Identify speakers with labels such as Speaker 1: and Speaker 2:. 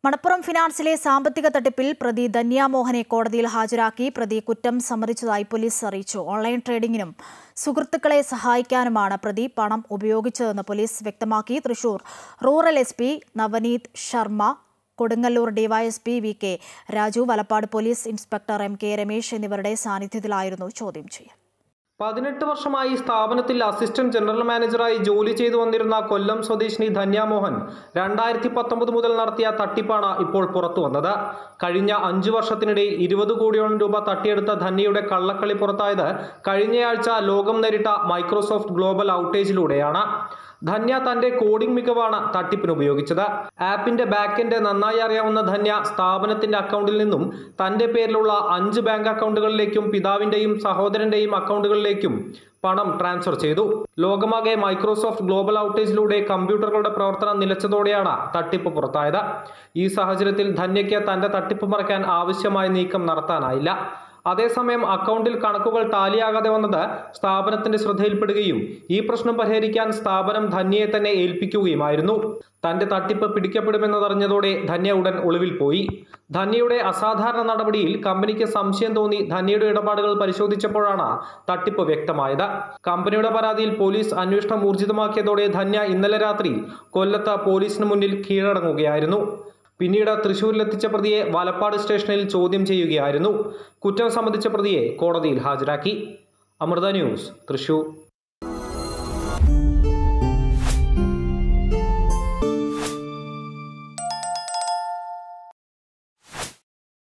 Speaker 1: മണപ്പുറം ഫിനാൻസിലെ സാമ്പത്തിക തട്ടിപ്പിൽ പ്രതി ധന്യ മോഹനെ കോടതിയിൽ ഹാജരാക്കി പ്രതി കുറ്റം സമ്മതിച്ചതായി പോലീസ് അറിയിച്ചു ഓൺലൈൻ ട്രേഡിംഗിനും സുഹൃത്തുക്കളെ സഹായിക്കാനുമാണ് പ്രതി പണം ഉപയോഗിച്ചതെന്ന് പോലീസ് വ്യക്തമാക്കി Thrissur rural S P Navneet Sharma Kodungallur DYSP V K Raju Valappad police inspector M K Ramesh എന്നിവരുടെ സാന്നിധ്യത്തിലായിരുന്നു ചോദ്യം ചെയ്യൽ
Speaker 2: പതിനെട്ട് വർഷമായി സ്ഥാപനത്തിൽ അസിസ്റ്റന്റ് ജനറൽ മാനേജറായി ജോലി ചെയ്തു വന്നിരുന്ന കൊല്ലം സ്വദേശിനി ധന്യാമോഹൻ രണ്ടായിരത്തി പത്തൊമ്പത് മുതൽ നടത്തിയ തട്ടിപ്പാണ് ഇപ്പോൾ പുറത്തു വന്നത് കഴിഞ്ഞ അഞ്ചു വർഷത്തിനിടയിൽ ഇരുപത് കോടിയോളം രൂപ തട്ടിയെടുത്ത ധന്യയുടെ കള്ളക്കളി പുറത്തായത് കഴിഞ്ഞയാഴ്ച ലോകം നേരിട്ട മൈക്രോസോഫ്റ്റ് ഗ്ലോബൽ ഔട്ടേജിലൂടെയാണ് ധന്യ തന്റെ കോഡിംഗ് മികവാണ് തട്ടിപ്പിന് ഉപയോഗിച്ചത് ആപ്പിന്റെ ബാക്കെൻഡ് നന്നായി അറിയാവുന്ന ധന്യ സ്ഥാപനത്തിന്റെ അക്കൗണ്ടിൽ നിന്നും തന്റെ പേരിലുള്ള അഞ്ച് ബാങ്ക് അക്കൗണ്ടുകളിലേക്കും പിതാവിന്റെയും സഹോദരന്റെയും അക്കൗണ്ടുകളിലേക്കും പണം ട്രാൻസ്ഫർ ചെയ്തു ലോകമാകെ മൈക്രോസോഫ്റ്റ് ഗ്ലോബൽ ഔട്ടേജിലൂടെ കമ്പ്യൂട്ടറുകളുടെ പ്രവർത്തനം നിലച്ചതോടെയാണ് തട്ടിപ്പ് പുറത്തായത് ഈ സാഹചര്യത്തിൽ ധന്യയ്ക്ക് തന്റെ തട്ടിപ്പ് മറയ്ക്കാൻ ആവശ്യമായ നീക്കം നടത്താനായില്ല അതേസമയം അക്കൗണ്ടിൽ കണക്കുകൾ ടാലിയാകാതെ വന്നത് സ്ഥാപനത്തിന്റെ ശ്രദ്ധയിൽപ്പെടുകയും ഈ പ്രശ്നം പരിഹരിക്കാൻ സ്ഥാപനം ധന്യയെ തന്നെ ഏൽപ്പിക്കുകയുമായിരുന്നു തന്റെ തട്ടിപ്പ് പിടിക്കപ്പെടുമെന്നതറിഞ്ഞതോടെ ധന്യ ഉടൻ ഒളിവിൽ പോയി ധന്യയുടെ അസാധാരണ നടപടിയിൽ കമ്പനിക്ക് സംശയം തോന്നി ധന്യയുടെ ഇടപാടുകൾ പരിശോധിച്ചപ്പോഴാണ് തട്ടിപ്പ് വ്യക്തമായത് കമ്പനിയുടെ പരാതിയിൽ പോലീസ് അന്വേഷണം ഊർജിതമാക്കിയതോടെ ധന്യ ഇന്നലെ രാത്രി കൊല്ലത്ത് പോലീസിന് മുന്നിൽ കീഴടങ്ങുകയായിരുന്നു പിന്നീട് തൃശൂരിലെത്തിച്ച പ്രതിയെ വലപ്പാട് സ്റ്റേഷനിൽ ചോദ്യം ചെയ്യുകയായിരുന്നു കുറ്റം സംബന്ധിച്ച പ്രതിയെ കോടതിയിൽ ഹാജരാക്കി അമൃത ന്യൂസ് തൃശൂർ